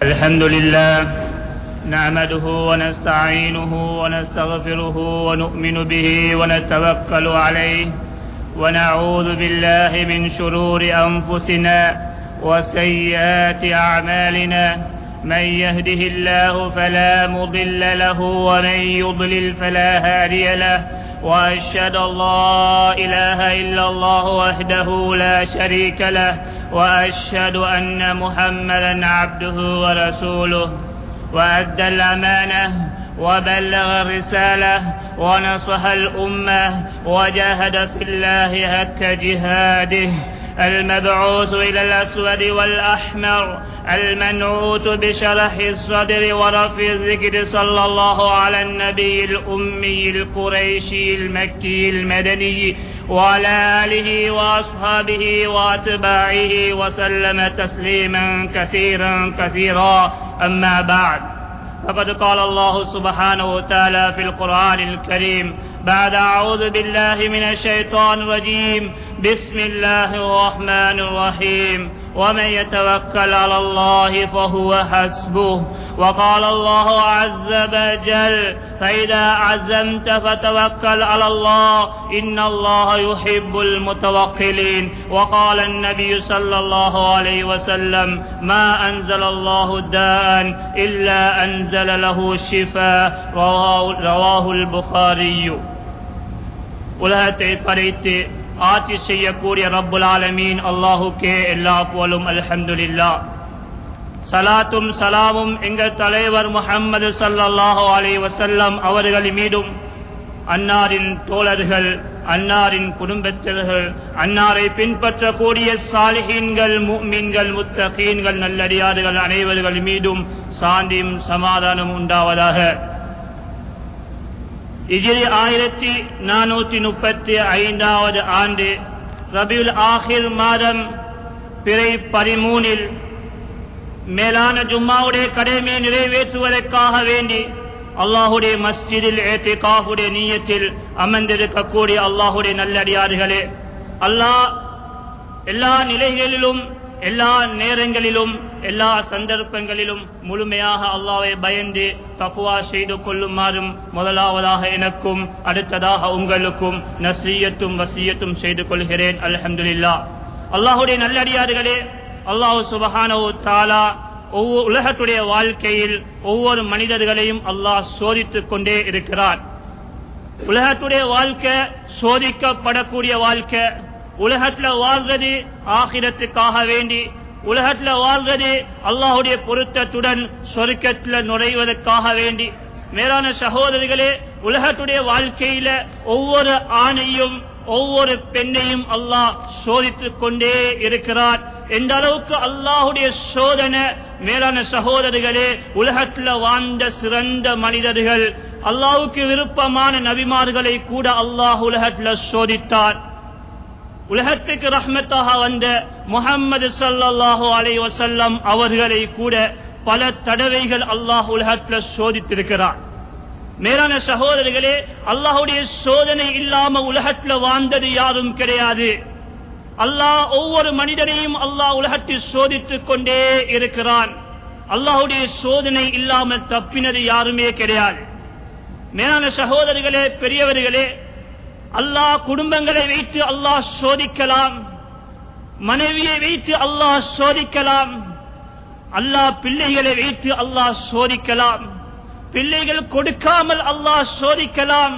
الحمد لله نعمده ونستعينه ونستغفره ونؤمن به ونتوكل عليه ونعوذ بالله من شرور أنفسنا وسيئات أعمالنا من يهده الله فلا مضل له ومن يضلل فلا هادي له وأشهد أن لا إله إلا الله وحده لا شريك له وأشهد أن محمدا عبده ورسوله وأدى الأمانة وبلغ الرسالة ونصح الأمة وجاهد في الله حق جهاده المبعوث إلى الأسود والأحمر المنعوت بشرح الصدر ورفع الذكر صلى الله على النبي الأمي القريشي المكي المدني وعلى آله وأصحابه وأتباعه وسلم تسليما كثيرا كثيرا أما بعد فقد قال الله سبحانه وتعالى في القرآن الكريم بعد أعوذ بالله من الشيطان الرجيم بسم الله الرحمن الرحيم ومن يتوكل على الله فهو حسبه وقال الله عز وجل فإذا عزمت فتوكل على الله إن الله يحب المتوكلين وقال النبي صلى الله عليه وسلم ما أنزل الله داء إلا أنزل له الشفاء رواه, رواه البخاري உலகத்தை படைத்து ஆட்சி செய்யக்கூடிய ரப்புல் ஆலமீன் அல்லாஹுக்கே எல்லா போலும் அல்ஹம்துலில்லா சலாத்தும் சலாமும் எங்கள் தலைவர் முகம்மது சல்லாஹூ அலி வசல்லம் அவர்கள் மீதும் அன்னாரின் தோழர்கள் அன்னாரின் குடும்பத்தினர்கள் அன்னாரை பின்பற்றக்கூடிய சாலிஹீன்கள் மீன்கள் முத்தகீன்கள் நல்லடியார்கள் அனைவர்கள் மீதும் சாந்தியும் சமாதானம் உண்டாவதாக இஜிரி ஆயிரத்தி நானூற்றி முப்பத்தி ஐந்தாவது ஆண்டு ரபியுல் ஆஹிர் மாதம் பிறை பதிமூனில் மேலான ஜும்மாவுடைய கடமையை நிறைவேற்றுவதற்காக வேண்டி அல்லாஹுடைய மஸ்ஜிதில் ஏத்திகாஹுடைய நீயத்தில் அமர்ந்திருக்கக்கூடிய அல்லாஹுடைய நல்லடியார்களே அல்லாஹ் எல்லா நிலைகளிலும் எல்லா நேரங்களிலும் எல்லா சந்தர்ப்பங்களிலும் முழுமையாக அல்லாவை பயந்து தக்குவா செய்து கொள்ளுமாறும் முதலாவதாக எனக்கும் அடுத்ததாக உங்களுக்கும் நசீயத்தும் வசியத்தும் செய்து கொள்கிறேன் அலமதுல்லா அல்லாஹுடைய நல்லடியார்களே அல்லாஹு சுபஹானவு தாலா ஒவ்வொரு உலகத்துடைய வாழ்க்கையில் ஒவ்வொரு மனிதர்களையும் அல்லாஹ் சோதித்துக் கொண்டே இருக்கிறார் உலகத்துடைய வாழ்க்கை சோதிக்கப்படக்கூடிய வாழ்க்கை உலகத்துல வாழ்றது ஆகிரத்துக்காக வேண்டி உலகத்துல வாழ்றது அல்லாஹுடைய பொருத்தத்துடன் சொருக்கத்துல நுழைவதற்காக வேண்டி மேலான சகோதரிகளே உலகத்துடைய வாழ்க்கையில ஒவ்வொரு ஆணையும் ஒவ்வொரு பெண்ணையும் அல்லாஹ் சோதித்துக் கொண்டே இருக்கிறார் எந்த அளவுக்கு அல்லாஹுடைய சோதனை மேலான சகோதரிகளே உலகத்தில் வாழ்ந்த சிறந்த மனிதர்கள் அல்லாஹுக்கு விருப்பமான நபிமார்களை கூட அல்லாஹ் உலகத்தில் சோதித்தார் உலகத்துக்கு ரஹ்மத்தாக வந்த முகம்மது சல்லாஹூ அலை வசல்லம் அவர்களை கூட பல தடவைகள் அல்லாஹ் உலகத்தில் சோதித்திருக்கிறார் மேலான சகோதரிகளே அல்லாஹுடைய சோதனை இல்லாம உலகத்தில் வாழ்ந்தது யாரும் கிடையாது அல்லாஹ் ஒவ்வொரு மனிதனையும் அல்லாஹ் உலகத்தில் சோதித்துக் கொண்டே இருக்கிறான் அல்லாஹுடைய சோதனை இல்லாமல் தப்பினது யாருமே கிடையாது மேலான சகோதரிகளே பெரியவர்களே அல்லாஹ் குடும்பங்களை வைத்து அல்லாஹ் சோதிக்கலாம் மனைவியை வைத்து அல்லாஹ் சோதிக்கலாம் அல்லாஹ் பிள்ளைகளை வைத்து அல்லாஹ் சோதிக்கலாம் பிள்ளைகள் கொடுக்காமல் அல்லாஹ் சோதிக்கலாம்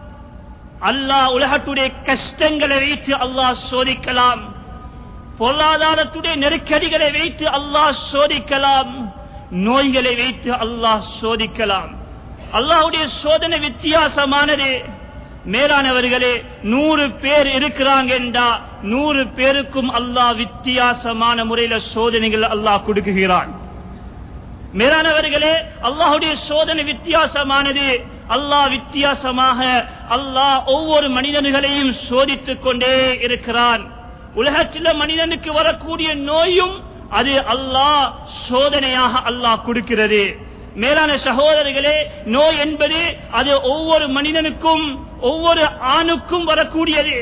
அல்லாஹ் உலகத்துடைய கஷ்டங்களை வைத்து அல்லாஹ் சோதிக்கலாம் பொருளாதாரத்துடைய நெருக்கடிகளை வைத்து அல்லாஹ் சோதிக்கலாம் நோய்களை வைத்து அல்லாஹ் சோதிக்கலாம் அல்லாஹுடைய சோதனை வித்தியாசமானது மேலானவர்களே நூறு பேர் இருக்கிறாங்க என்றா நூறு பேருக்கும் அல்லாஹ் வித்தியாசமான முறையில சோதனைகள் அல்லாஹ் கொடுக்குகிறான் மேலானவர்களே அல்லாஹுடைய சோதனை வித்தியாசமானது அல்லாஹ் வித்தியாசமாக அல்லாஹ் ஒவ்வொரு மனிதர்களையும் சோதித்துக் கொண்டே இருக்கிறான் உலகத்தில் மனிதனுக்கு வரக்கூடிய நோயும் அது அல்லாஹ் சோதனையாக அல்லாஹ் கொடுக்கிறது மேலான சகோதரர்களே நோய் என்பது அது ஒவ்வொரு மனிதனுக்கும் ஒவ்வொரு ஆணுக்கும் வரக்கூடியது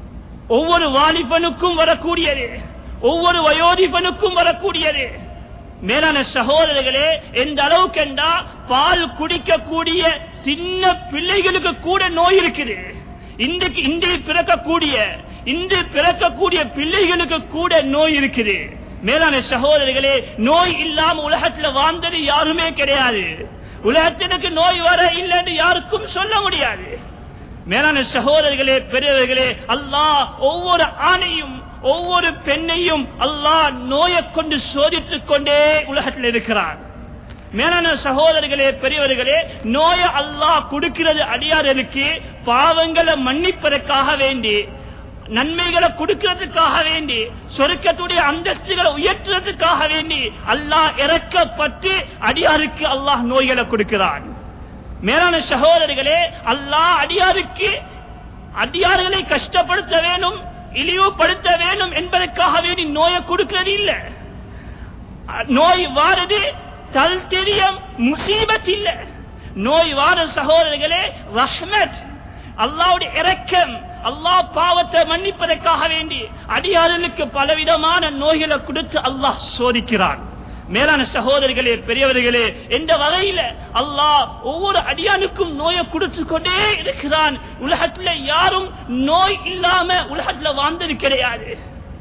ஒவ்வொரு வாலிபனுக்கும் வரக்கூடியது ஒவ்வொரு வயோதிபனுக்கும் வரக்கூடியது மேலான சகோதரர்களே எந்த அளவுக்கு என்றா பால் குடிக்கக்கூடிய சின்ன பிள்ளைகளுக்கு கூட நோய் இருக்குது இன்றைக்கு இன்று பிறக்கக்கூடிய இன்று பிறக்கக்கூடிய பிள்ளைகளுக்கு கூட நோய் இருக்குது மேலான சகோதரர்களே நோய் இல்லாம உலகத்துல வாழ்ந்தது யாருமே கிடையாது உலகத்திற்கு நோய் வர இல்லைன்னு யாருக்கும் சொல்ல முடியாது மேலான சகோதரர்களே பெரியவர்களே அல்லாஹ் ஒவ்வொரு ஆணையும் ஒவ்வொரு பெண்ணையும் அல்லாஹ் நோயை கொண்டு சோதித்துக் கொண்டே உலகத்தில் இருக்கிறான் மேலான சகோதரர்களே பெரியவர்களே நோய அல்லாஹ் கொடுக்கிறது அடியார்களுக்கு பாவங்களை மன்னிப்பதற்காக வேண்டி நன்மைகளை கொடுக்கிறதுக்காக வேண்டி சொருக்கத்துடைய அந்தஸ்துகளை உயர்த்துறதுக்காக வேண்டி அல்லாஹ் இறக்கப்பட்டு அடியாருக்கு அல்லாஹ் நோய்களை கொடுக்கிறான் மேலான சகோதரர்களே அல்லாஹ் அடியாருக்கு அடியார்களை கஷ்டப்படுத்த வேணும் இழிவுபடுத்த வேணும் என்பதற்காக வேண்டி நோயை கொடுக்கிறது இல்ல நோய் வாரது தல் தெரியம் முசீபத் இல்ல நோய் வார சகோதரர்களே ரஹ்மத் அல்லாவுடைய இரக்கம் அல்லாஹ் பாவத்தை மன்னிப்பதற்காக வேண்டி அடியார்களுக்கு பலவிதமான நோய்களை கொடுத்து அல்லாஹ் சோதிக்கிறான் மேலான சகோதரிகளே பெரியவர்களே எந்த வகையில அல்லாஹ் ஒவ்வொரு அடியானுக்கும் நோயை கொடுத்து கொண்டே இருக்கிறான் உலகத்துல யாரும் நோய் இல்லாம உலகத்துல வாழ்ந்தது கிடையாது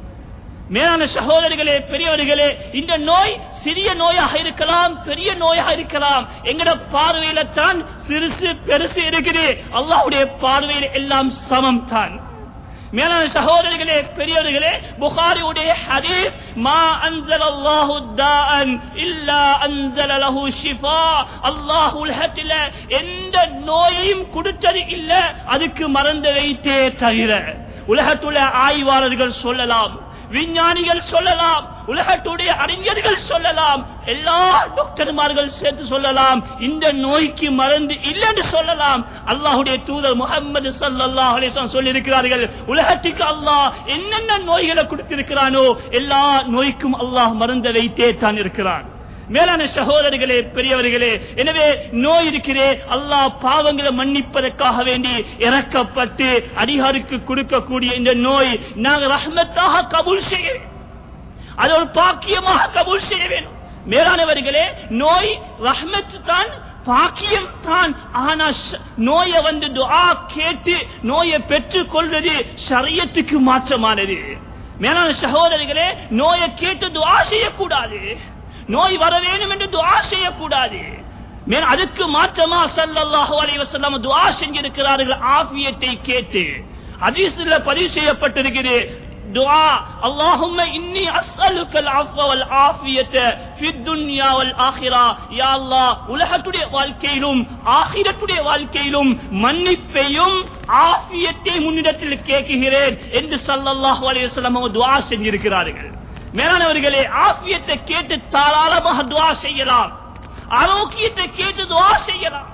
மேலான சகோதரிகளே பெரியவர்களே இந்த நோய் சிறிய நோயாக இருக்கலாம் பெரிய நோயாக இருக்கலாம் எங்கட பார்வையில தான் சிறுசு பெருசு இருக்குது அல்லாஹ்வுடைய பார்வையில் எல்லாம் சமம் தான் மேலான சகோதரிகளே பெரியவர்களே புகாரியுடைய ஹதீஸ் மா அன்சல் அல்லாஹு தாஅன் இல்லா அன்சல லஹு ஷிஃபா அல்லாஹ் உலகத்தில எந்த நோயையும் கொடுத்தது இல்ல அதுக்கு மறந்து வைத்தே தவிர உலகத்துள்ள ஆய்வாளர்கள் சொல்லலாம் விஞ்ஞானிகள் சொல்லலாம் உலகத்துடைய அறிஞர்கள் சொல்லலாம் எல்லா டாக்டர்மார்கள் சேர்த்து சொல்லலாம் இந்த நோய்க்கு மருந்து இல்லைன்னு சொல்லலாம் அல்லாஹுடைய தூதர் முகமது சல்லாஹ் அலிஸ்லாம் சொல்லி இருக்கிறார்கள் உலகத்துக்கு அல்லாஹ் என்னென்ன நோய்களை கொடுத்திருக்கிறானோ எல்லா நோய்க்கும் அல்லாஹ் மருந்தை வைத்தே தான் இருக்கிறான் மேலான சகோதரிகளே பெரியவர்களே எனவே நோய் இருக்கிறே அல்லாஹ் பாவங்களை மன்னிப்பதற்காக வேண்டி இறக்கப்பட்டு அதிகாரிக்கு கொடுக்கக்கூடிய இந்த நோய் நாங்கள் ரஹ்மத்தாக கபூல் செய்ய வேண்டும் அது ஒரு பாக்கியமாக கபூல் செய்ய வேண்டும் மேலானவர்களே நோய் ரஹ்மத் தான் பாக்கியம் தான் ஆனா நோயை வந்து துஆ கேட்டு நோயை பெற்றுக் கொள்வது சரியத்துக்கு மாற்றமானது மேலான சகோதரிகளே நோயை கேட்டு துஆ செய்யக்கூடாது நோய் வர வேண்டும் என்று துஆ செய்யக்கூடாது அதுக்கு மாற்றமா சல்லல்லாஹு அலைஹி வஸல்லம் துஆ செஞ்சிருக்கிறார்கள் ஆஃபியத்தை கேட்டு ஹதீஸ்ல பதிவு செய்யப்பட்டிருக்கிறது துஆ அல்லாஹும்ம இன்னி அஸ்அலுக்கல் அஃவ வல் ஆஃபியத ஃபித் துன்யா வல் ஆখিরা யா அல்லாஹ் உலகத்துடைய வாழ்க்கையிலும் ஆখিরাத்துடைய வாழ்க்கையிலும் மன்னிப்பையும் ஆஃபியத்தை முன்னிடத்தில் கேட்கிறேன் என்று ஸல்லல்லாஹு அலைஹி வஸல்லம் துஆ செஞ்சிருக்கிறார்கள் மேலானவர்களே ஆஃபியத்தை கேட்டு தாராளமாக துவா செய்யலாம் ஆரோக்கியத்தை கேட்டு துவா செய்யலாம்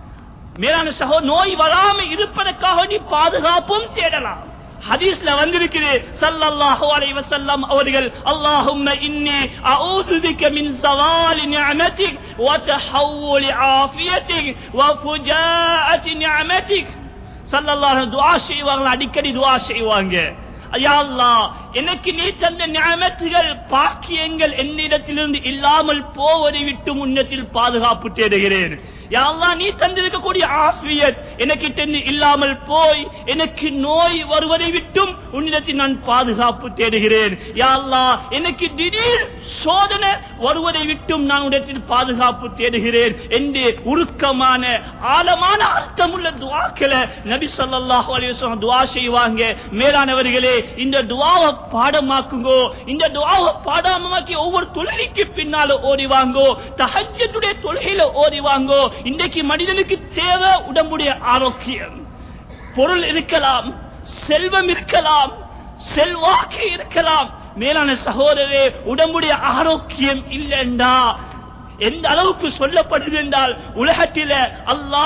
மேலான சகோ நோய் வராம இருப்பதற்காக நீ பாதுகாப்பும் தேடலாம் ஹதீஸ்ல வந்திருக்குது ஸல்லல்லாஹு அலைஹி வஸல்லம் அவர்கள் அல்லாஹும்ம இன்னி அஊது பிக மின் ஸவாலி நிஅமதிக் வ தஹவ்வுலி ஆஃபியதிக் வ ஃபுஜாஅத்தி நிஅமதிக் ஸல்லல்லாஹு அலைஹி துஆ செய்வாங்க அடிக்கடி துஆ செய்வாங்க யா அல்லாஹ் எனக்கு நீ தந்த நியமத்துகள் பாக்கியங்கள் என்னிடத்திலிருந்து இல்லாமல் போவதை விட்டு முன்னத்தில் பாதுகாப்பு தேடுகிறேன் யா அல்லாஹ் நீ தந்திருக்கக்கூடிய ஆஃபியத் எனக்கு இல்லாமல் போய் எனக்கு நோய் வருவதை விட்டும் உன்னிடத்தில் நான் பாதுகாப்பு தேடுகிறேன் யா அல்லாஹ் எனக்கு திடீர் சோதனை வருவதை விட்டும் நான் உன்னிடத்தில் பாதுகாப்பு தேடுகிறேன் என்று உருக்கமான ஆழமான அர்த்தமுள்ள துவாக்களை நபி ஸல்லல்லாஹு அலைஹி வஸல்லம் துஆ செய்வாங்க மேலானவர்களே இந்த துவாவை பாடமாக்குங்கோ இந்த துவாவை பாடமாக்கி ஒவ்வொரு தொழுகைக்கு பின்னால ஓடிவாங்கோ தஹஜ்ஜுடைய தொழுகையில ஓடிவாங்கோ இன்றைக்கு மனிதனுக்கு தேவை உடம்புடைய ஆரோக்கியம் பொருள் இருக்கலாம் செல்வம் இருக்கலாம் செல்வாக்கு இருக்கலாம் மேலான சகோதரரே உடம்புடைய ஆரோக்கியம் இல்லைண்டா எந்த அளவுக்கு சொல்லப்படுது என்றால் உலகத்தில அல்லாஹ்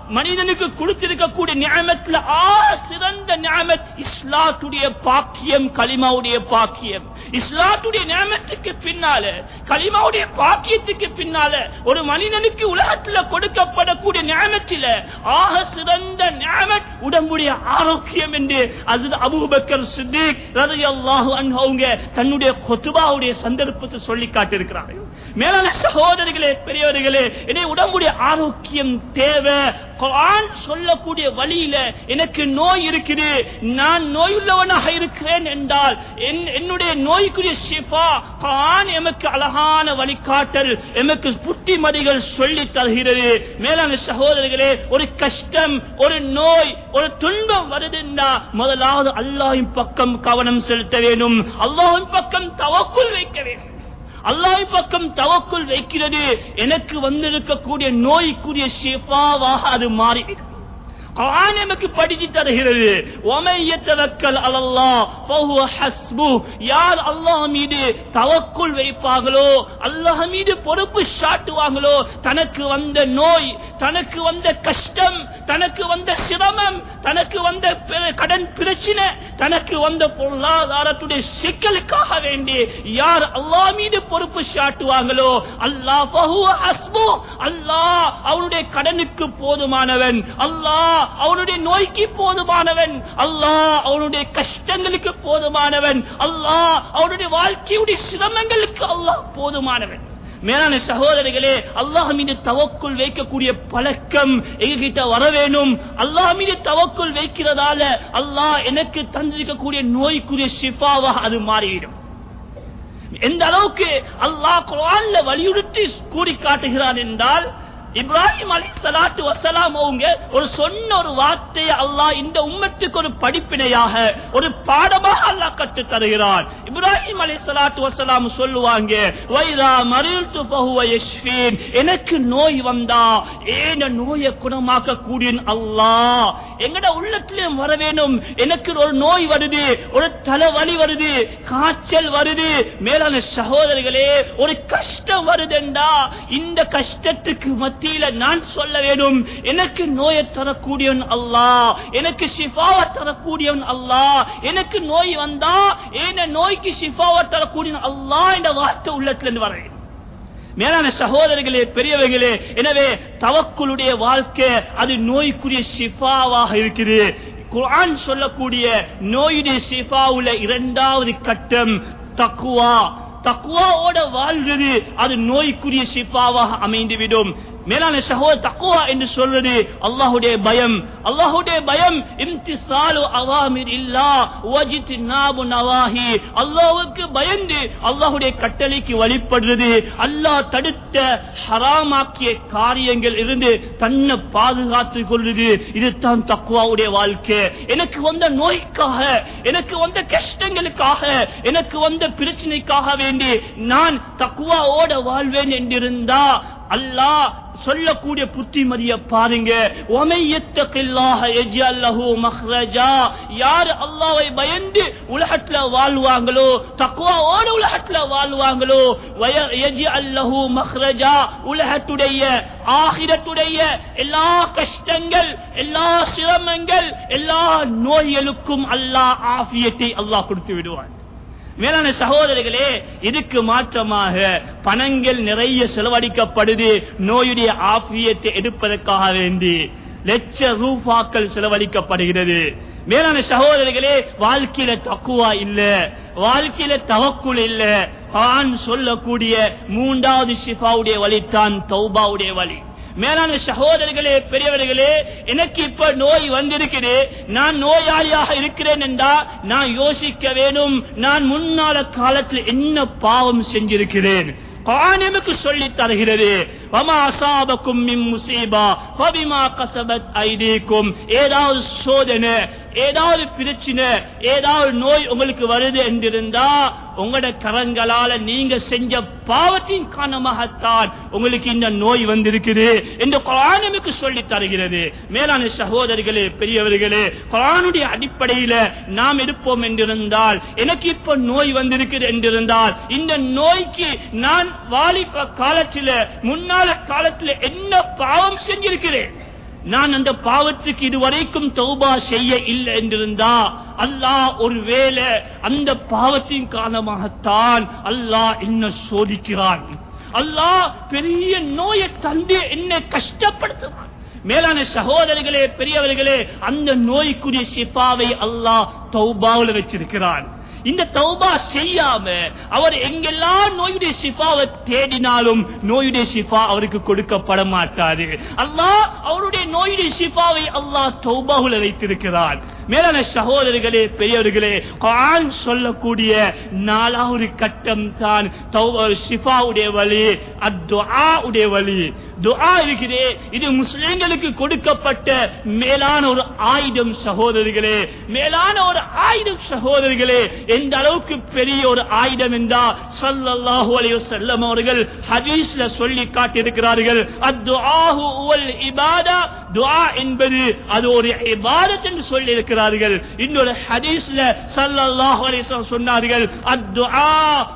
மனிதனுக்கு கொடுத்திருக்கக்கூடிய நியமத்துல ஆ சிறந்த நியமத் இஸ்லாத்துடைய பாக்கியம் கலிமாவுடைய பாக்கியம் இஸ்லாத்துடைய நியமத்துக்கு பின்னால கலிமாவுடைய பாக்கியத்துக்கு பின்னால ஒரு மனிதனுக்கு உலகத்துல கொடுக்கப்படக்கூடிய நியமத்தில ஆக சிறந்த நியமத் உடம்புடைய ஆரோக்கியம் என்று அது அபூபக்கர் சித்திக் ரலியல்லாஹு அன்ஹு அவங்க தன்னுடைய கொத்துபாவுடைய சந்தர்ப்பத்தை சொல்லி காட்டியிருக்கிறார்கள் மேலான சகோதரிகளே பெரியவர்களே என்னை உடம்புடைய ஆரோக்கியம் தேவை குர்ஆன் சொல்லக்கூடிய வழியில எனக்கு நோய் இருக்குது நான் நோயுள்ளவனாக இருக்கிறேன் என்றால் என்- என்னுடைய நோய்க்குரிய ஷிஃபா குர்ஆன் எமக்கு அழகான வழிகாட்டல் எமக்கு புத்திமதிகள் சொல்லி தருகிறது மேலான சகோதரிகளே ஒரு கஷ்டம் ஒரு நோய் ஒரு துன்பம் வருதுன்னா முதலாவது அல்லாஹ்வின் பக்கம் கவனம் செலுத்த வேண்டும் அல்லாஹ்வின் பக்கம் தவக்குள் வைக்க வேண்டும் அல்லாஹ் பக்கம் தவக்குள் வைக்கிறது எனக்கு வந்திருக்கக்கூடிய நோய்க்குரிய ஷிஃபாவாக அது மாறிவிடும் குர்ஆன் நமக்கு படிச்சு தருகிறது وَمَن يَتَوَكَّلْ عَلَى اللَّهِ فَهُوَ حَسْبُهُ யார் அல்லாஹ் மீது தவக்குள் வைப்பார்களோ அல்லாஹ் மீது பொறுப்பு சாட்டுவாங்களோ தனக்கு வந்த நோய் தனக்கு வந்த கஷ்டம் தனக்கு வந்த சிரமம் தனக்கு வந்த பிர- கடன் பிரச்சனை தனக்கு வந்த பொருளாதாரத்துடைய சிக்கலுக்காக வேண்டி யார் அல்லாஹ் மீது பொறுப்பு சாட்டுவாங்களோ அல்லாஹ் ஃபஹுவ ஹஸ்பு அல்லாஹ் அவனுடைய கடனுக்கு போதுமானவன் அல்லாஹ் அவனுடைய நோய்க்கு போதுமானவன் அல்லாஹ் அவனுடைய கஷ்டங்களுக்கு போதுமானவன் அல்லாஹ் அவனுடைய வாழ்க்கையுடைய சிரமங்களுக்கு அல்லாஹ் போதுமானவன் மேலான சகோதரிகளே அல்லாஹ் மீது தவக்குள் வைக்கக்கூடிய பழக்கம் எங்ககிட்ட வர வேணும் அல்லாஹ் மீது தவக்குள் வைக்கிறதால அல்லாஹ் எனக்கு தந்திருக்கக்கூடிய நோய்க்குரிய ஷிஃபாவாக அது மாறிவிடும் எந்த அளவுக்கு அல்லாஹ் குர்ஆன்ல வலியுறுத்தி கூறி காட்டுகிறான் என்றால் இப்ராஹிம் அலி சலாத்து வசலாம் அவங்க ஒரு சொன்ன ஒரு வார்த்தையை அல்லாஹ் இந்த உம்மத்துக்கு ஒரு படிப்பினையாக ஒரு பாடமாக அல்லாஹ் கற்று தருகிறான் இப்ராஹிம் அலி சலாத்து வசலாம் சொல்லுவாங்க வைதா மறில்து பஹுவ யஷ்ஃபீன் எனக்கு நோய் வந்தா ஏன நோயை குணமாக்க கூடிய அல்லாஹ் எங்கட உள்ளத்திலும் வர வேணும் எனக்கு ஒரு நோய் வருது ஒரு தலைவலி வருது காய்ச்சல் வருது மேலான சகோதரர்களே ஒரு கஷ்டம் வருதுண்டா இந்த கஷ்டத்துக்கு மத்தியில நான் சொல்ல வேண்டும் எனக்கு நோயை தரக்கூடியவன் அல்லாஹ் எனக்கு ஷிஃபாவை தரக்கூடியவன் அல்லாஹ் எனக்கு நோய் வந்தா ஏன நோய்க்கு ஷிஃபாவை தரக்கூடியவன் அல்லாஹ் என்ற வார்த்தை உள்ளத்துல இருந்து வர வேண்டும் மேலான சகோதரர்களே பெரியவர்களே எனவே தவக்குளுடைய வாழ்க்கை அது நோய்க்குரிய ஷிஃபாவாக இருக்குது குர்ஆன் சொல்லக்கூடிய நோயுடைய ஷிஃபாவுல இரண்டாவது கட்டம் தக்குவா தக்குவாவோட வாழ்றது அது நோய்க்குரிய ஷிஃபாவாக அமைந்துவிடும் மேலான சகோதர தக்குவா என்று சொல்றது அல்லாஹுடைய பயம் அல்லாஹுடைய பயம் இம்திசாலு அவாமிர் இல்லா வஜித் நாபு நவாஹி அல்லாஹ்வுக்கு பயந்து அல்லாஹுடைய கட்டளைக்கு வழிபடுறது அல்லாஹ் தடுத்த ஹராமாக்கிய காரியங்கள் இருந்து தன்னை பாதுகாத்துக் கொள்வது இதுதான் தக்குவாவுடைய வாழ்க்கை எனக்கு வந்த நோய்க்காக எனக்கு வந்த கஷ்டங்களுக்காக எனக்கு வந்த பிரச்சனைக்காக வேண்டி நான் தக்குவாவோட வாழ்வேன் என்றிருந்தா அல்லாஹ் சொல்லக்கூடிய புத்திமதிய பாருங்க ஒமையத்தகில்லாஹ யஜ்அல் லஹு மக்ரஜா யார் அல்லாஹ்வை பயந்து உலகத்துல வாழ்வாங்களோ தக்வாவோட உலகத்துல வாழ்வாங்களோ வய- யஜ்அல் லஹு மக்ரஜா உலகத்துடைய ஆகிரத்துடைய எல்லா கஷ்டங்கள் எல்லா சிரமங்கள் எல்லா நோய்களுக்கும் அல்லாஹ் ஆஃபியத்தை அல்லாஹ் கொடுத்து விடுவான் மேலான சகோதரர்களே இதுக்கு மாற்றமாக பணங்கள் நிறைய செலவழிக்கப்படுது நோயுடைய ஆபியத்தை எடுப்பதற்காக வேண்டி லட்ச ரூபாக்கள் செலவழிக்கப்படுகிறது மேலான சகோதரர்களே வாழ்க்கையில தக்குவா இல்ல வாழ்க்கையில தவக்குள் இல்ல ஆண் சொல்லக்கூடிய மூன்றாவது ஷிஃபாவுடைய வழிதான் தௌபாவுடைய வழி மேலான சகோதரர்களே பெரியவர்களே எனக்கு இப்ப நோய் வந்திருக்குது நான் நோயாளியாக இருக்கிறேன் என்றா நான் யோசிக்க வேணும் நான் முன்னால காலத்தில் என்ன பாவம் செஞ்சிருக்கிறேன் காணிமுக்கு சொல்லி தருகிறது வமா அசாபக்கும் மின் முசீபா ஃபபிமா கசபத் ஐதீக்கும் ஏதாவது சோதனை ஏதாவது பிரச்சனை ஏதாவது நோய் உங்களுக்கு வருது என்றிருந்தா உங்களோட கரங்களால நீங்க செஞ்ச பாவத்தின் காரணமாகத்தான் உங்களுக்கு இந்த நோய் வந்திருக்குது என்று குரானுக்கு சொல்லி தருகிறது மேலான சகோதரிகளே பெரியவர்களே குரானுடைய அடிப்படையில நாம் இருப்போம் என்றிருந்தால் எனக்கு இப்ப நோய் வந்திருக்குது என்றிருந்தால் இந்த நோய்க்கு நான் வாலிப காலத்தில முன்னால காலத்துல என்ன பாவம் செஞ்சிருக்கிறேன் நான் அந்த பாவத்துக்கு இதுவரைக்கும் தௌபா செய்ய இல்லை என்றிருந்தா அல்லாஹ் ஒருவேளை அந்த பாவத்தின் காரணமாகத்தான் அல்லாஹ் என்ன சோதிக்கிறான் அல்லாஹ் பெரிய நோயை தந்து என்னை கஷ்டப்படுத்துவான் மேலான சகோதரர்களே பெரியவர்களே அந்த நோய்க்குரிய சிபாவை அல்லாஹ் தௌபாவில் வச்சிருக்கிறான் இந்த தௌபா செய்யாம அவர் எங்கெல்லாம் நோயுடைய சிபாவை தேடினாலும் நோயுடைய சிபா அவருக்கு கொடுக்கப்பட மாட்டாது அல்லாஹ் அவருடைய நோயுடைய சிபாவை அல்லாஹ் தௌபாவுல வைத்திருக்கிறார் மேலான சகோதரர்களே பெரியவர்களே குர்ஆன் சொல்லக்கூடிய நாலாவது கட்டம் தான் ஷிஃபாவுடைய வழி அத்துஆ உடைய வழி துஆ இருக்கிறே இது முஸ்லிம்களுக்கு கொடுக்கப்பட்ட மேலான ஒரு ஆயுதம் சகோதரிகளே மேலான ஒரு ஆயுதம் சகோதரிகளே எந்த அளவுக்கு பெரிய ஒரு ஆயுதம் என்றா ஸல்லல்லாஹு அலைஹி வஸல்லம் அவர்கள் ஹதீஸ்ல சொல்லி காட்டியிருக்கிறார்கள் அத்துஆஹு உவல் இபாதா துஆ என்பது அது ஒரு இபாதத் என்று சொல்லி இருக்கிறார்கள் இன்னொரு ஹதீஸ்ல ஸல்லல்லாஹு அலைஹி வஸல்லம் சொன்னார்கள் அத்துஆ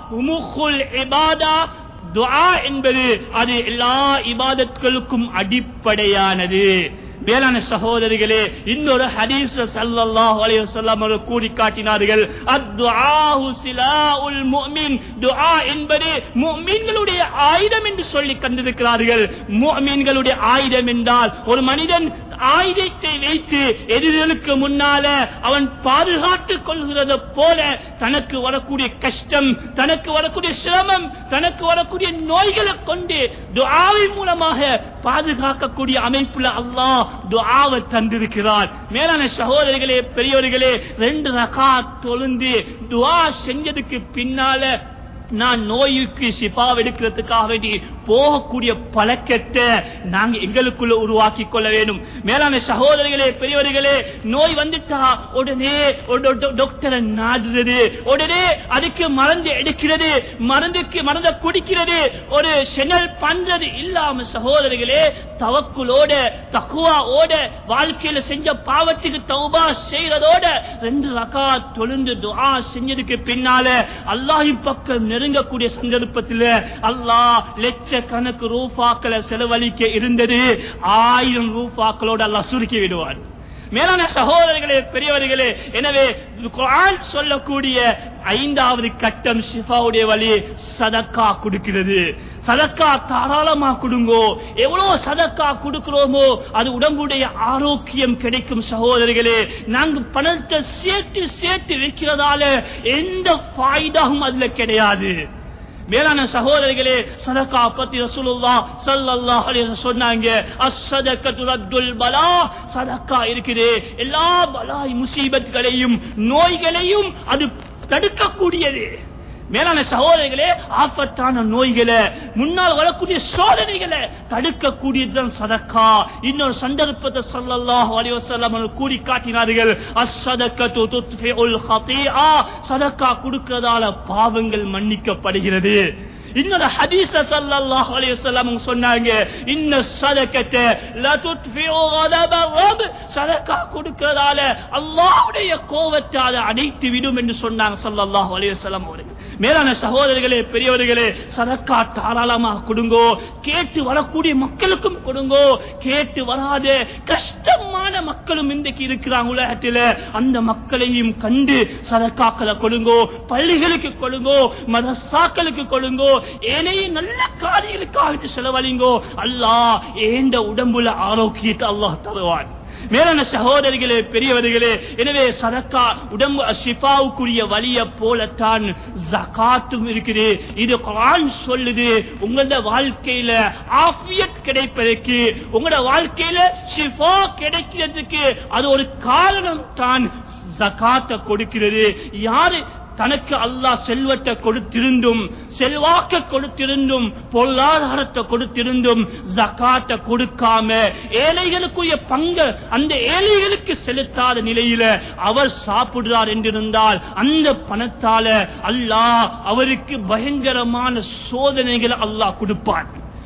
முഖுல் இபாதா துஆ என்பது அது எல்லா இபாதத்களுக்கும் அடிப்படையானது வேளாண் சகோதரிகளே இன்னொரு ஹதீஸ் ஸல்லல்லாஹு அலைஹி வஸல்லம் அவர்கள் கூறி காட்டினார்கள் அத்ஆஹு சிலாஉல் முஃமின் துஆ என்பது முஃமின்களுடைய ஆயுதம் என்று சொல்லி கண்டிருக்கிறார்கள் முஃமின்களுடைய ஆயுதம் என்றால் ஒரு மனிதன் ஆயுதத்தை வைத்து எதிரிகளுக்கு முன்னால அவன் பாதுகாத்துக் கொள்கிறது போல தனக்கு வரக்கூடிய கஷ்டம் தனக்கு வரக்கூடிய சிரமம் தனக்கு வரக்கூடிய நோய்களை கொண்டு துஆவின் மூலமாக பாதுகாக்கக்கூடிய அமைப்புல அல்லாஹ் துஆவை தந்திருக்கிறார் மேலான சகோதரிகளே பெரியவர்களே ரெண்டு ரகாத் தொழுந்து துஆ செஞ்சதுக்கு பின்னால நான் நோய்க்கு சிபா எடுக்கிறதுக்காக வேண்டி போகக்கூடிய பழக்கத்தை நாங்க எங்களுக்குள்ள உருவாக்கி கொள்ள வேண்டும் மேலான சகோதரிகளே பெரியவர்களே நோய் வந்துட்டா உடனே ஒரு டொ- டாக்டரை நாடுறது உடனே அதுக்கு மருந்து எடுக்கிறது மருந்துக்கு மருந்தை குடிக்கிறது ஒரு செனல் பண்றது இல்லாம சகோதரிகளே தவக்குலோட தக்குவாவோட வாழ்க்கையில செஞ்ச பாவத்துக்கு தௌபா செய்யறதோட ரெண்டு ரகா தொழுந்து துஆ செஞ்சதுக்கு பின்னால அல்லாஹின் பக்கம் நெருங்கக்கூடிய சந்தர்ப்பத்தில் அல்லாஹ் லட்சக்கணக்கு ரூபாக்களை செலவழிக்க இருந்தது ஆயிரம் ரூபாக்களோடு அல்லாஹ் சுருக்கி விடுவார் மேலான சகோதரர்களே பெரியவர்களே எனவே குர்ஆன் சொல்லக்கூடிய ஐந்தாவது கட்டம் ஷிஃபாவுடைய வழி சதக்கா கொடுக்கிறது சதக்கா தாராளமா கொடுங்கோ எவ்வளவு சதக்கா கொடுக்கிறோமோ அது உடம்புடைய ஆரோக்கியம் கிடைக்கும் சகோதரிகளே நாங்க பணத்தை சேர்த்து சேர்த்து வைக்கிறதால எந்த ஃபாய்தாவும் அதுல கிடையாது மேலான சகோதரிகளே சதக்கா பத்தி ரசூலுல்லாஹ் ஸல்லல்லாஹு அலைஹி வஸல்லம் சொன்னாங்க அஸ்ஸதகத்து ரத்துல் பலா சதக்கா இருக்குது எல்லா பலாய் முசீபத்களையும் நோய்களையும் அது தடுக்கக்கூடியது மேலான சகோதரிகளே ஆபத்தான நோய்களை முன்னால் வரக்கூடிய சோதனைகளை தடுக்கக்கூடியதுதான் சதக்கா இன்னொரு சந்தர்ப்பத்தை ஸல்லல்லாஹு அலைஹி வஸல்லம் அவர்கள் கூறி காட்டினார்கள் அஸ்ஸதகத்து துத்ஃபிஉல் ஹதீஆ சதக்கா கொடுக்கிறதால பாவங்கள் மன்னிக்கப்படுகிறது இன்னொரு ஹதீஸ்ல ஸல்லல்லாஹு அலைஹி வஸல்லம் சொன்னாங்க இன்ன ஸதகத லா துத்ஃபிஉ கதப ரப் சதக்கா கொடுக்கிறதால அல்லாஹ்வுடைய கோபத்தை அதை அணைத்து விடும் என்று சொன்னாங்க ஸல்லல்லாஹு அலைஹி வஸல்லம் அவர்கள் மேலான சகோதரர்களே பெரியவர்களே சதக்கா தாராளமாக கொடுங்கோ கேட்டு வரக்கூடிய மக்களுக்கும் கொடுங்கோ கேட்டு வராத கஷ்டமான மக்களும் இன்றைக்கு இருக்கிறாங்க உலகத்தில் அந்த மக்களையும் கண்டு சதக்காக்களை கொடுங்கோ பள்ளிகளுக்கு கொடுங்கோ மதசாக்களுக்கு கொடுங்கோ ஏனைய நல்ல காரியங்களுக்காக செலவழிங்கோ அல்லாஹ் ஏண்ட உடம்புல ஆரோக்கியத்தை அல்லாஹ் தருவான் மேலான சகோதரிகளே பெரியவர்களே எனவே சதக்கா உடம்பு ஷிஃபாவுக்குரிய வழிய போலத்தான் ஜகாத்தும் இருக்குது இது குர்ஆன் சொல்லுது உங்களோட வாழ்க்கையில ஆஃபியத் கிடைப்பதற்கு உங்களோட வாழ்க்கையில ஷிஃபா கிடைக்கிறதுக்கு அது ஒரு காரணம் தான் ஜகாத்தை கொடுக்கிறது யாரு தனக்கு அல்லாஹ் செல்வத்தை கொடுத்திருந்தும் செல்வாக்க கொடுத்திருந்தும் பொருளாதாரத்தை கொடுத்திருந்தும் ஜகாத்தை கொடுக்காம ஏழைகளுக்குரிய பங்கு அந்த ஏழைகளுக்கு செலுத்தாத நிலையில அவர் சாப்பிடுறார் என்றிருந்தால் அந்த பணத்தால அல்லாஹ் அவருக்கு பயங்கரமான சோதனைகளை அல்லாஹ் கொடுப்பான்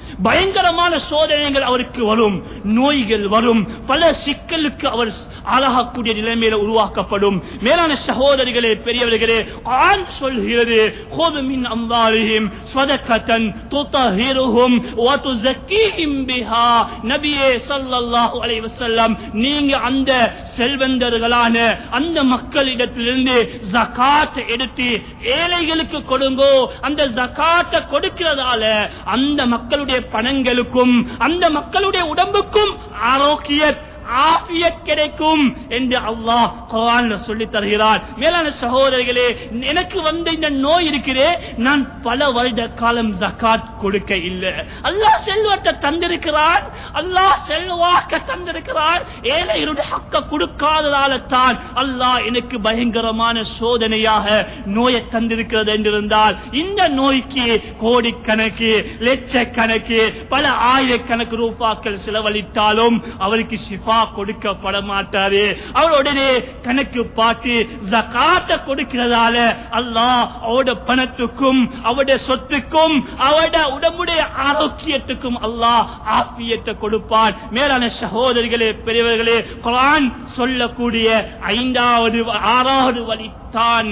பயங்கரமான சோதனைகள் அவருக்கு வரும் நோய்கள் வரும் பல சிக்கலுக்கு அவர் ஆளாகக்கூடிய நிலைமையில உருவாக்கப்படும் மேலான சகோதரிகளே பெரியவர்களே ஆண் சொல்கிறது "خُذْ مِنْ أَمْوَالِهِمْ صَدَقَةً تُطَهِّرُهُمْ وَتُزَكِّيهِمْ بِهَا நபியே ஸல்லல்லாஹு அலைஹி வஸல்லம் நீங்க அந்த செல்வந்தர்களான அந்த மக்களிடத்திலிருந்து ஜகாத் எடுத்து ஏழைகளுக்கு கொடுங்கோ அந்த ஜகாத்தை கொடுக்கிறதால அந்த மக்களுடைய பணங்களுக்கும் அந்த மக்களுடைய உடம்புக்கும் ஆரோக்கிய ஆபியத் கிடைக்கும் என்று அல்லாஹ் குர்ஆன்ல சொல்லி தருகிறார் மேலான சகோதரர்களே எனக்கு வந்த இந்த நோய் இருக்கிறே நான் பல வருட காலம் ஜகாத் கொடுக்க இல்லை அல்லாஹ் செல்வத்தை தந்திருக்கிறான் அல்லாஹ் செல்வாக்க தந்திருக்கிறான் ஏழைகளுடைய ஹக்க கொடுக்காததால தான் அல்லாஹ் எனக்கு பயங்கரமான சோதனையாக நோயை தந்திருக்கிறது என்றிருந்தால் இந்த நோய்க்கு கோடிக்கணக்கு லட்சக்கணக்கு பல ஆயிரக்கணக்கு ரூபாக்கள் செலவழித்தாலும் அவருக்கு ஷிஃபா கொடுக்கப்பட மாட்டாரு அவர் உடனே கணக்கு பார்த்து ஜகாத்த கொடுக்கிறதால அல்லாஹ் அவட பணத்துக்கும் அவருடைய சொத்துக்கும் அவட உடம்புடைய ஆரோக்கியத்துக்கும் அல்லாஹ் ஆபியத்தை கொடுப்பான் மேலான சகோதரிகளே பெரியவர்களே குரான் சொல்லக்கூடிய ஐந்தாவது ஆறாவது வழித்தான்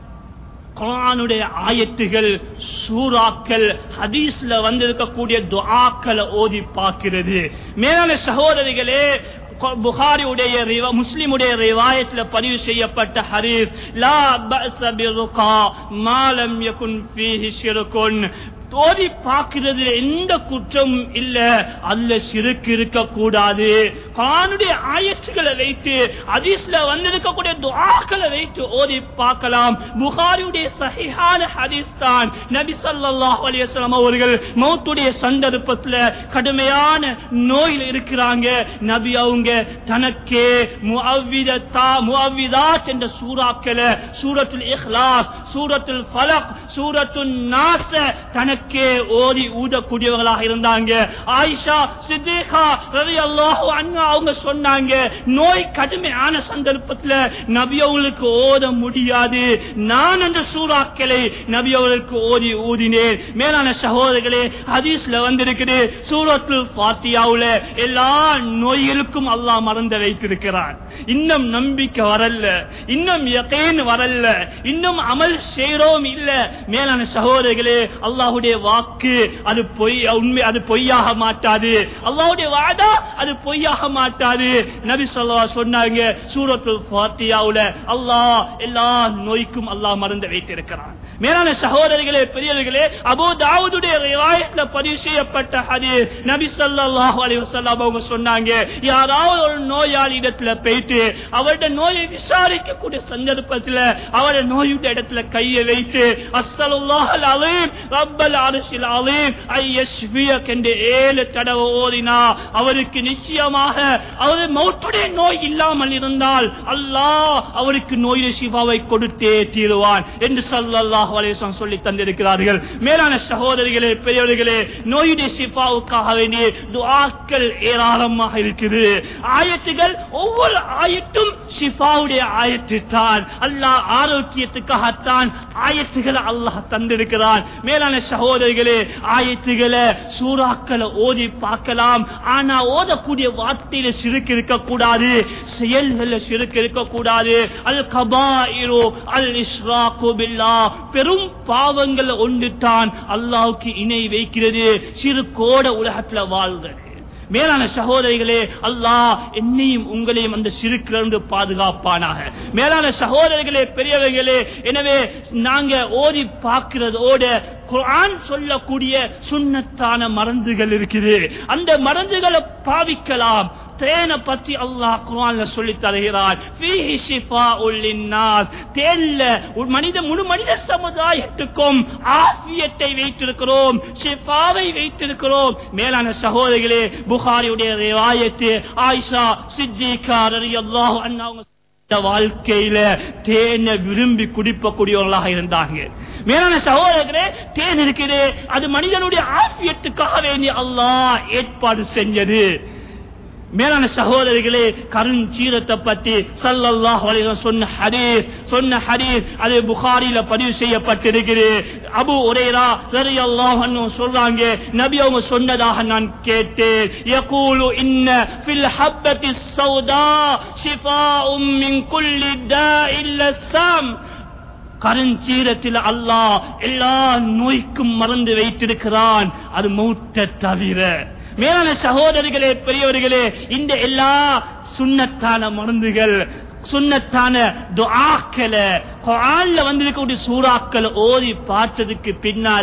குரானுடைய ஆயத்துகள் சூறாக்கள் ஹதீஸ்ல வந்திருக்கக்கூடிய துஆக்களை ஓதி பார்க்கிறது மேலான சகோதரிகளே புகாரியுடைய ரிவா- முஸ்லிமுடைய ரிவாயத்துல பதிவு செய்யப்பட்ட ஹரீஸ் லா பஅஸ பிருகா மா லம் யகுன் ஃபீஹி ஷிர்குன் தோதி பார்க்கிறதுல எந்த குற்றமும் இல்ல அதுல சிறுக்கு இருக்க கூடாது கானுடைய ஆயத்துகளை வைத்து ஹதீஸ்ல வந்திருக்கக்கூடிய துஆக்களை வைத்து ஓதி பார்க்கலாம் புகாரியுடைய சஹிஹான ஹதீஸ் தான் நபி ஸல்லல்லாஹு அலைஹி வஸல்லம் அவர்கள் மௌத்துடைய சந்தர்ப்பத்துல கடுமையான நோயில் இருக்கிறாங்க நபி அவங்க தனக்கே முஅவ்விதத்தா முஅவ்விதாத் என்ற சூறாக்களை சூரத்துல் இக்லாஸ் சூரத்துல் ஃபலக் சூரத்துன் நாஸ் தனக்கே ஓதி ஊதக்கூடியவர்களாக இருந்தாங்க ஆயிஷா சித்திகா ரலியல்லாஹு அன்ஹா அவங்க சொன்னாங்க நோய் கடுமையான சந்தர்ப்பத்துல நபி அவங்களுக்கு ஓத முடியாது நான் அந்த சூறாக்களை நபி அவர்களுக்கு ஓதி ஊதினேன் மேலான சகோதரர்களே ஹதீஸ்ல வந்திருக்குது சூரத்துல் ஃபாத்தியாவுல எல்லா நோய்களுக்கும் அல்லாஹ் மறந்து வைத்திருக்கிறான் இன்னும் நம்பிக்கை வரல இன்னும் யகீன் வரல இன்னும் அமல் செய்றோம் இல்ல மேலான சகோதரர்களே அல்லாஹ்வுடைய வாக்கு அது பொய் உண்மை அது பொய்யாக மாட்டாது அல்லாஹ்வுடைய வாதா அது பொய்யாக மாட்டாது நபி ஸல்லல்லாஹு அலைஹி சொன்னாங்க சூரத்துல் ஃபாத்தியாவுல அல்லாஹ் எல்லா நோய்க்கும் அல்லாஹ் மறந்து வைத்திருக்கிறான் மேலான சகோதரிகளே பெரியவர்களே அபூ தாவூதுடைய ரிவாயத்ல பதிவு செய்யப்பட்ட ஹதீஸ் நபி ஸல்லல்லாஹு அலைஹி வஸல்லம் அவங்க சொன்னாங்க யாராவது ஒரு நோயாளி இடத்துல போயிட்டு அவருடைய நோயை விசாரிக்க கூடிய சந்தர்ப்பத்தில் அவருடைய நோயுடைய இடத்துல கையை வைத்து அஸ்ஸலுல்லாஹல் அலீம் ரப்பல் அர்ஷில் அலீம் ஐ யஷ்ஃபியக் என்று ஏழு தடவை ஓதினா அவருக்கு நிச்சயமாக அவர் மௌத்துடைய நோய் இல்லாமல் இருந்தால் அல்லாஹ் அவருக்கு நோயில சிவாவை கொடுத்தே தீருவான் என்று ஸல்லல்லாஹு அலைஹி வஸல்லம் சொல்லி தந்திருக்கிறார்கள் மேலான சகோதரிகளே பெரியவர்களே நோயுடைய சிஃபாவுக்காக வேண்டிய துஆக்கள் ஏராளமாக இருக்குது ஆயத்துகள் ஒவ்வொரு ஆயத்தும் ஷிஃபாவுடைய ஆயத்து தான் அல்லாஹ் ஆரோக்கியத்துக்காகத்தான் ஆயத்துகளை அல்லாஹ் தந்திருக்கிறான் மேலான சகோதரிகளே ஆயத்துகளை சூறாக்களை ஓதி பார்க்கலாம் ஆனா ஓதக்கூடிய வார்த்தையில சிறுக்கு இருக்கக்கூடாது செயல்கள்ல சிறுக்கு இருக்கக்கூடாது அல் கபாயிரோ அல் இஸ்ராக்கு பில்லா பெரும் பாவங்கள் ஒன்று தான் அல்லாஹ்வுக்கு இணை வைக்கிறது சிறு கோட உலகத்துல வாழ்கிறது மேலான சகோதரிகளே அல்லாஹ் என்னையும் உங்களையும் அந்த சிறுக்கிலிருந்து பாதுகாப்பானாக மேலான சகோதரிகளே பெரியவர்களே எனவே நாங்க ஓதி பார்க்கிறதோட குர்ஆன் சொல்லக்கூடிய சுன்னத்தான மருந்துகள் இருக்குது அந்த மருந்துகளை பாவிக்கலாம் தேனை பற்றி அல்லாஹ் குர்ஆன்ல சொல்லி தருகிறார் ஃபீஹி ஷிஃபாஉல் லின்னாஸ் தேன்ல ஒரு மனித முழு மனித சமுதாயத்துக்கும் ஆஃபியத்தை வைத்திருக்கிறோம் ஷிஃபாவை வைத்திருக்கிறோம் மேலான சகோதரிகளே புகாரியுடைய ரிவாயத்து ஆயிஷா சித்திகா ரலியல்லாஹு அன்ஹா அவங்க இந்த வாழ்க்கையில தேனை விரும்பி குடிப்பக்கூடியவர்களாக இருந்தாங்க மேலான சகோதரர்களே தேன் இருக்குது அது மனிதனுடைய ஆசியத்துக்காக வேண்டி அல்லாஹ் ஏற்பாடு செஞ்சது மேலான சகோதரிகளே கருஞ்சீரத்தை பற்றி சல்லல்லாஹு அலைஹி வஸல்லம் சொன்ன ஹதீஸ் சொன்ன ஹதீஸ் அது புகாரில பதிவு செய்யப்பட்டிருக்கிறது அபு உரைரா ரலியல்லாஹு அன்ஹு சொல்றாங்க நபி அவங்க சொன்னதாக நான் கேட்டேன் யகூலு இன்ன ஃபில் ஹப்பத்தி ஸௌதா ஷிஃபாஉம் மின் குல்லி தாஇல் லஸாம் கருஞ்சீரத்தில் அல்லாஹ் எல்லா நோய்க்கும் மறந்து வைத்திருக்கிறான் அது மௌத்த தவிர மேலான சகோதரிகளே பெரியவர்களே இந்த எல்லா சுண்ணத்தான மருந்துகள் சுண்ணத்தான துஆக்களை குர்ஆன்ல வந்திருக்கக்கூடிய சூறாக்களை ஓதி பார்த்ததுக்கு பின்னால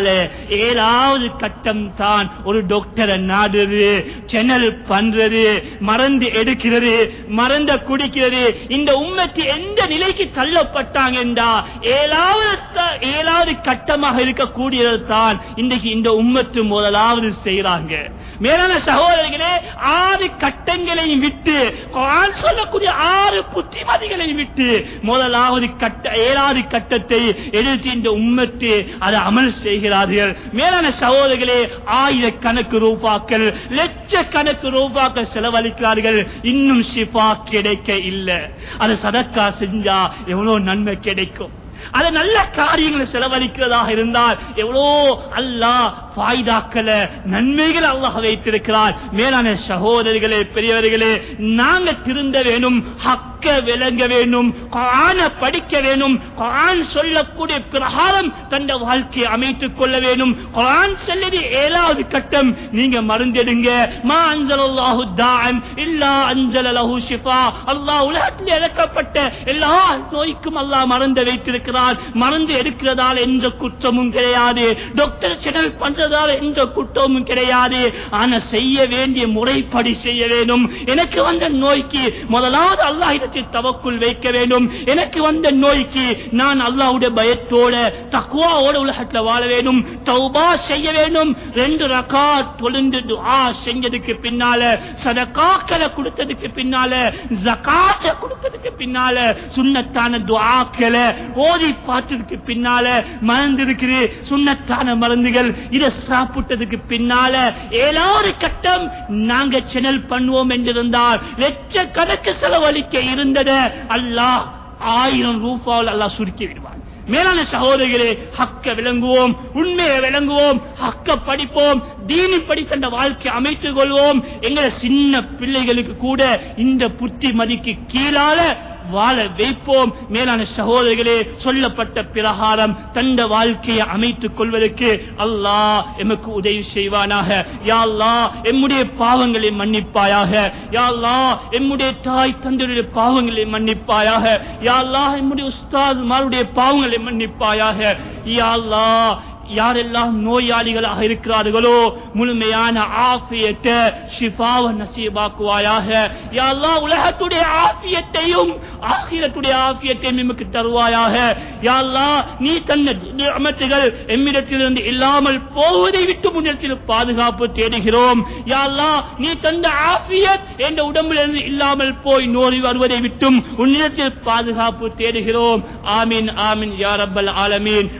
ஏழாவது கட்டம் தான் ஒரு டாக்டரை நாடுறது சேனல் பண்றது மறந்து எடுக்கிறது மறந்த குடிக்கிறது இந்த உம்மத்தி எந்த நிலைக்கு தள்ளப்பட்டாங்க என்றா ஏழாவது த- ஏழாவது கட்டமாக இருக்கக்கூடியது தான் இன்றைக்கு இந்த உம்மத்து முதலாவது செய்யறாங்க மேலான சகோதரர்களே ஆறு கட்டங்களையும் விட்டு குர்ஆன் சொல்லக்கூடிய ஆறு புத்திமதிகளையும் விட்டு முதலாவது கட்ட ஏழாவது கட்டத்தை எடுத்து இந்த உம்மத்து அதை அமல் செய்கிறார்கள் மேலான சகோதரர்களே ஆயிரக்கணக்கு ரூபாக்கள் லட்சக்கணக்கு ரூபாக்கள் செலவழிக்கிறார்கள் இன்னும் ஷிஃபா கிடைக்க இல்லை அது சதக்கா செஞ்சா எவ்வளவு நன்மை கிடைக்கும் அது நல்ல காரியங்களை செலவழிக்கிறதாக இருந்தால் எவ்வளோ அல்லாஹ் ஃபாய்தாக்கள நன்மைகள் அல்லாஹ் வைத்திருக்கிறார் மேலான சகோதரிகளே பெரியவர்களே நாங்க திருந்த வேணும் ஹக்க விளங்க வேண்டும் குர்ஆன படிக்க வேண்டும் குர்ஆன் சொல்லக்கூடிய பிரகாரம் தந்த வாழ்க்கையை அமைத்துக் கொள்ள வேண்டும் குர்ஆன் சொல்லுது ஏழாவது கட்டம் நீங்க மருந்தெடுங்க மா அன்சலல்லாஹு தாஅன் இல்லா அன்சல லஹு ஷிஃபா அல்லாஹ் உலகத்தில் இறக்கப்பட்ட எல்லா நோய்க்கும் அல்லாஹ் மருந்து வைத்திருக்கிறார் மருந்து எடுக்கிறதால எந்த குற்றமும் கிடையாது டாக்டர் செடல் பண்றதால எந்த குற்றமும் கிடையாது ஆனா செய்ய வேண்டிய முறைப்படி செய்ய வேண்டும் எனக்கு வந்த நோய்க்கு முதலாவது அல்லாஹ் இடத்தில் தவக்குள் வைக்க வேண்டும் எனக்கு வந்த நோய்க்கு நான் அல்லாஹ்வுடைய பயத்தோட தக்குவாவோட உலகத்துல வாழ வேண்டும் தௌபா செய்ய வேண்டும் ரெண்டு ரகா தொழுந்து துஆ செஞ்சதுக்கு பின்னால சதகாக்களை கொடுத்ததுக்கு பின்னால ஜகாத்தை கொடுத்ததுக்கு பின்னால சுன்னத்தான துஆக்களை ஓதி பார்த்ததுக்கு பின்னால மறந்திருக்குது சுன்னத்தான மருந்துகள் இதை சாப்பிட்டதுக்கு பின்னால ஏழாவது கட்டம் நாங்க சேனல் பண்ணுவோம் என்றிருந்தால் லட்சக்கணக்கு செலவழிக்க இருந்தது அல்லாஹ் ஆயிரம் ரூபாவில் அல்லாஹ் சுருக்கி விடுவான் மேலான சகோதரிகளே ஹக்க விளங்குவோம் உண்மையை விளங்குவோம் ஹக்க படிப்போம் தீனி படி தந்த வாழ்க்கை அமைத்துக் கொள்வோம் எங்களை சின்ன பிள்ளைகளுக்கு கூட இந்த புத்தி மதிக்கு கீழால வாழ வைப்போம் மேலான சகோதரிகளே சொல்லப்பட்ட பிரகாரம் தந்த வாழ்க்கையை அமைத்துக் கொள்வதற்கு அல்லாஹ் எமக்கு உதவி செய்வானாக யா அல்லாஹ் எம்முடைய பாவங்களை மன்னிப்பாயாக யா அல்லாஹ் எம்முடைய தாய் தந்தையுடைய பாவங்களை மன்னிப்பாயாக யா அல்லாஹ் எம்முடைய உஸ்தாத் மாருடைய பாவங்களை மன்னிப்பாயாக யா அல்லாஹ் யாரெல்லாம் நோயாளிகளாக இருக்கிறார்களோ முழுமையான ஆஃபியத்தை ஷிஃபாவை நசீபாக்குவாயாக யா அல்லாஹ் உலகத்துடைய ஆஃபியத்தையும் ஆகிரத்துடைய ஆஃபியத்தையும் எமக்கு தருவாயாக யா அல்லாஹ் நீ தன்ன நியமத்துகள் எம்மிடத்திலிருந்து இல்லாமல் போவதை விட்டு முன்னத்தில் பாதுகாப்பு தேடுகிறோம் யா அல்லாஹ் நீ தந்த ஆஃபியத் என்ற உடம்பிலிருந்து இல்லாமல் போய் நோய் வருவதை விட்டும் உன்னிடத்தில் பாதுகாப்பு தேடுகிறோம் ஆமீன் ஆமீன் யா ரப்பல் ஆலமீன்